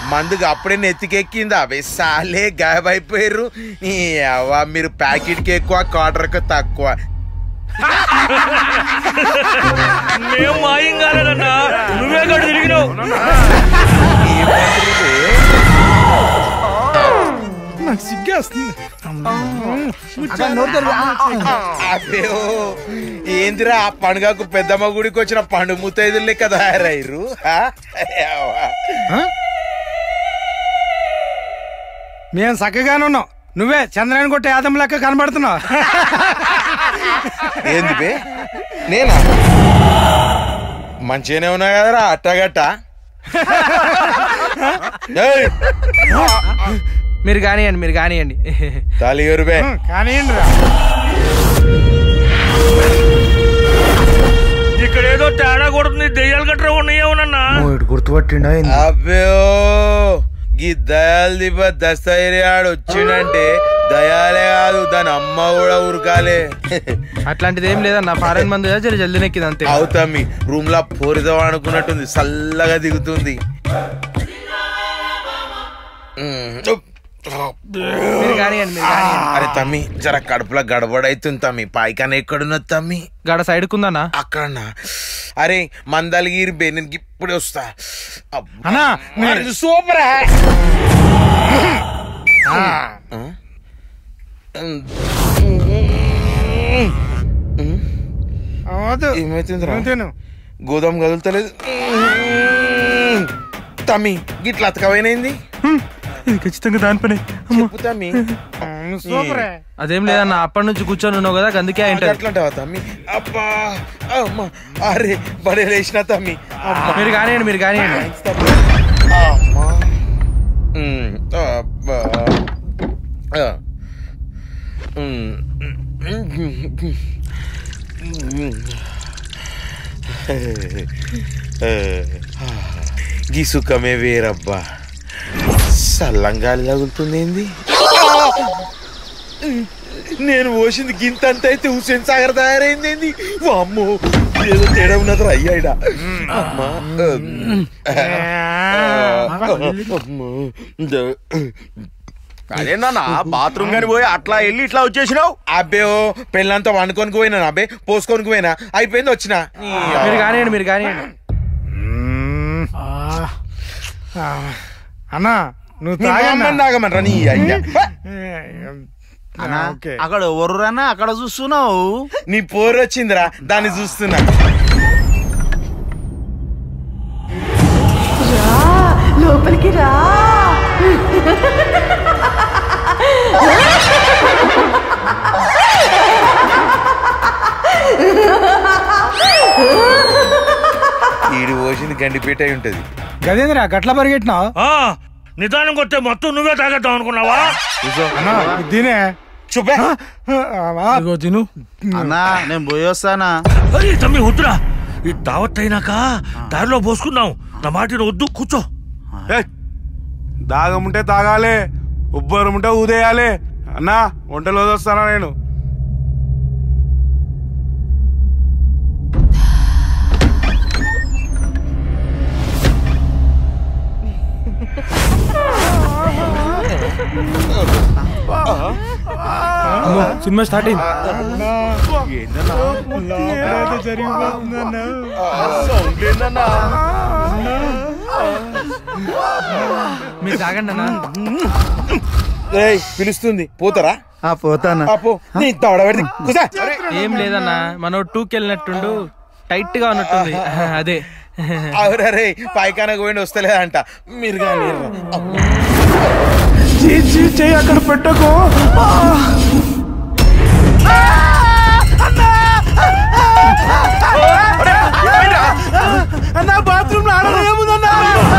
మందుకు అప్పుడే నెత్తికెక్కింది అవి సాలే గాయబైపోయారు ఈ అవ్వ మీరు ప్యాకెట్కి ఎక్కువ క్వార్టర్కి తక్కువ మేము మాయం కాలేదన్నా నువ్వే గడు తిరిగినావు నాకు సిగ్గేస్తుంది అబ్బేవో ఏందిరా ఆ పండుగకు పెద్దమ్మ గుడికి వచ్చిన పండు ముత్తైదులు లెక్క తయారయ్యారు ఆ? అవ్వ. మేము చక్కగానే ఉన్నాం నువ్వే చంద్రాయన కొట్టే యాదం లెక్క కనబడుతున్నావు ఏంది బే నేనా మంచిగానే ఉన్నా కదరా అట్టగట్ట ఏయ్, మీరు కానివ్వండి మీరు కానివ్వండి తాలి ఎవరు బే కానీ ఇక్కడ ఏదో తేడా కొడుతుంది దెయ్యాలు గట్రా ఉన్నాయేమోనన్నా గుర్తుపట్టిండా అబ్బో గీ దయాల్ దిబ్బ దస్తైర్యాడు వచ్చిండంటే దయాలే కాదు దాని అమ్మ కూడా ఉరకాలే అట్లాంటిది ఏం లేదన్న ఫారెన్ మందు జర జల్దీ నెక్కింది అంతే అవుతామి రూమ్ లా పోరిదాం అనుకున్నట్టుంది చల్లగా దిగుతుంది ఉమ్, ఉప్. మీరు కానివ్వండి మీరు కానివ్వండి అరే తమ్మి జర కడుపులో గడబడైతుంది తమ్మి పాయికాన ఎక్కడున్నది తమ్మి గడ సైడ్ కుందన్నా అక్కడనా అరే మందలగిరి బే నేను ఇప్పుడే వస్తా అబ్బా. అన్నా అరే, సూపర్ హై. ఆ? అవదు ఏమైతుందిరా తిను గోదాం కదులుతలేదు తమ్మి గిట్ల అతకమైనది ఇది ఖచ్చితంగా దాని పని చెప్పు తమ్మి సూపరే అదేం లేదన్న అప్పటి నుంచి కూర్చొని ఉన్నావు కదా అందుకే అయింటది అట్లాంటావా తమ్మి అబ్బా అమ్మా అరే బడే లేచిన తమ్మి అమ్మా మీరు కానివ్వండి మీరు కానివ్వండి థాంక్స్ తమ్మి. అమ్మా ఉమ్, అబ్బా ఆ. ఉమ్, గీ సుఖమే వేరబ్బా సల్లంగాలి తగులుతుంది ఏంది నేను పోసింది గింత అంత అయితే హుసేన్ సాగర్ తయారైంది ఏంది వామ్మో ఏదో తేడా ఉన్నది అయ్యాయిడా అమ్మా అమ్మో. అదేందన్నా బాత్రూమ్ గాని పోయి అట్లా వెళ్ళి ఇట్లా వచ్చేసినావు అబ్బే ఓ పెళ్ళంతా వండుకొని పోయినా అబ్బే పోసుకొని పోయినా అయిపోయింది వచ్చిన మీరు కానివ్వండి మీరు కానివ్వండి అన్నా నువ్వు తాగన్నా తాగమనరా నీ అయ్యా అన్నా, ఓకే అక్కడ ఎవరురన్నా అక్కడ చూస్తున్నావు నీ పోరు వచ్చిందిరా దాన్ని చూస్తున్నా లోపలికి రా ఈడు పోసింది గండిపేట అయి ఉంటది గదేంద్రా గట్ల పరిగెట్టినావు ఆ, నిదానం కొత్తే మొత్తం నువ్వే తాగేద్దాం అనుకున్నావా అన్నా ఇది తినే చూపే ఇదిగో తిను అన్నా నేను పోయి వస్తానా అరే తమ్మి వద్దురా ఈ దావత్ అయినాక దారిలో పోసుకుందాం నా మాట వద్దు కూర్చో దాగముంటే తాగాలి ఉబ్బరముంటే ఊదేయాలి అన్నా వంటలు వస్తానా నేను అమ్మో, సినిమా స్టార్ట్ అయింది మీరు తాగండి అన్న ఏయ్ పిలుస్తుంది పోతారా పోతానా అపో నీ తవడబెడి కుసా ఏం లేదన్న మనోడు టూకి వెళ్ళినట్టుండు టైట్ గా ఉన్నట్టుంది అదే అవురే పైకానకు పోయిండి వస్తలేదంట మీరు కానీ చెయ్యి అక్కడ పెట్టకు అన్నా బాత్రూమ్ లో ఆడలో ఏముందన్నా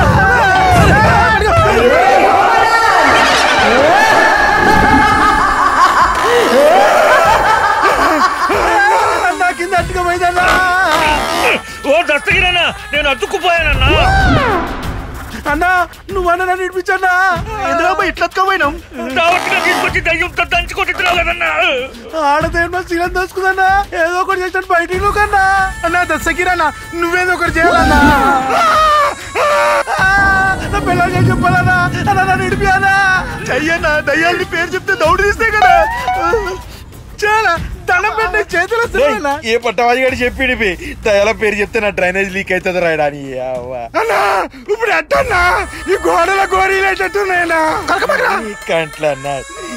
అన్నా కింద అట్టుకోపోయిందన్నా ఓ దస్తగిరన్నా నేను అతుక్కుపోయానన్నా అన్నా నువ్వన్నా నన్ను ఇడిపించన్నా ఎందుకమ్మా ఇట్లా పోయినాం దావత్గా తీసుకొచ్చి దయ్యంతో దంచుకొట్టిస్తున్నావు కదన్నా ఆడదేమో సీలం దోసుకుందన్నా ఏదో ఒకటి చేసాను బయటికి నువ్వు కన్నా అన్నా దశకిరన్నా నువ్వేదో ఒకటి చేయాలన్నా నా పిల్లలు చెప్పాలన్నా అన్నా నన్ను ఇడిపియానా చెయ్యన్నా దయ్యాలని పేరు చెప్తే దౌడు తీస్తే కదా చాలా దండం పెట్టి చేతులు వస్తున్నాయన్నా. ఏ పట్టవాజి గారు చెప్పిడి బే దయాల పేరు చెప్తే నా డ్రైనేజ్ లీక్ అవుతుంది రాయడాని అన్నా ఇప్పుడు ఎట్టన్నా ఈ గోడల గోరీలు ఎట్టున్నాయన్నా కంట్లన్నా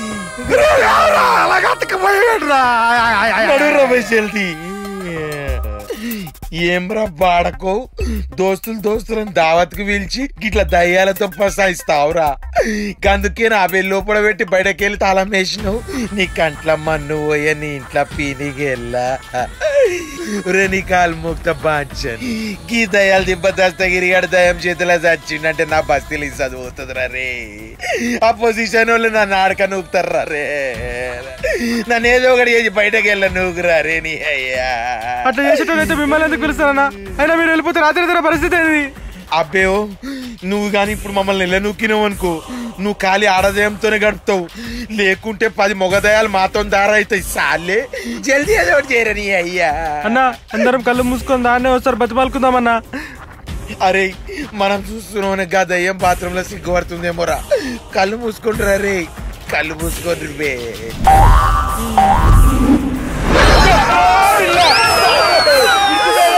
అలాగ అతకపోయాడురా నడు రమేష్ జల్దీ ఏం రా బాడకో దోస్తులు దోస్తులను దావత్కి పిలిచి గిట్ల దయ్యాలతో పసాయిస్తావురా అందుకే నా అవి లోపల పెట్టి బయటకెళ్ళి తాళం వేసినావు నీ కంట్ల మన్ను పోయే నీ ఇంట్లో పీనిగెల్లా రే నీ కాలు ముక్త బాంచన్ గీ దయాలు దిబ్బ దస్తగిరిగాడు దయం చేతిలో చచ్చిండంటే నా బస్తీలు చదువుతుందిరా రే ఆ పొజిషన్ వాళ్ళు నన్ను ఆడక నూకుతారా రే నన్ను ఏదో ఒకటి చేసి బయటకు వెళ్ళ నూకురా రే నీ అయ్యా అట్లా చేసేటోళ్ళైతే మిమ్మల్ని ఎందుకు పిలుస్తారన్నా అయినా మీరు వెళ్ళిపోతే రాత్రి తర పరిస్థితి ఏంది అబ్బేో నువ్వు కానీ ఇప్పుడు మమ్మల్ని నెల నూకినావు అనుకో నువ్వు ఖాళీ ఆడదయంతోనే గడుపుతావు లేకుంటే పది మొగదయాలు మాతో దారైతాయి సాలే జల్దీ ఏదో ఒకటి చేయరని అయ్యా అన్నా అందరం కళ్ళు మూసుకొని దాన్నే వస్తారు బతిమాలుకుందామన్నా అరే మనం చూస్తున్నాం గా దయ్యం బాత్రూమ్ లో సిగ్గుపడుతుందేమోరా కళ్ళు మూసుకుంటారా రే కళ్ళు మూసుకోండి రే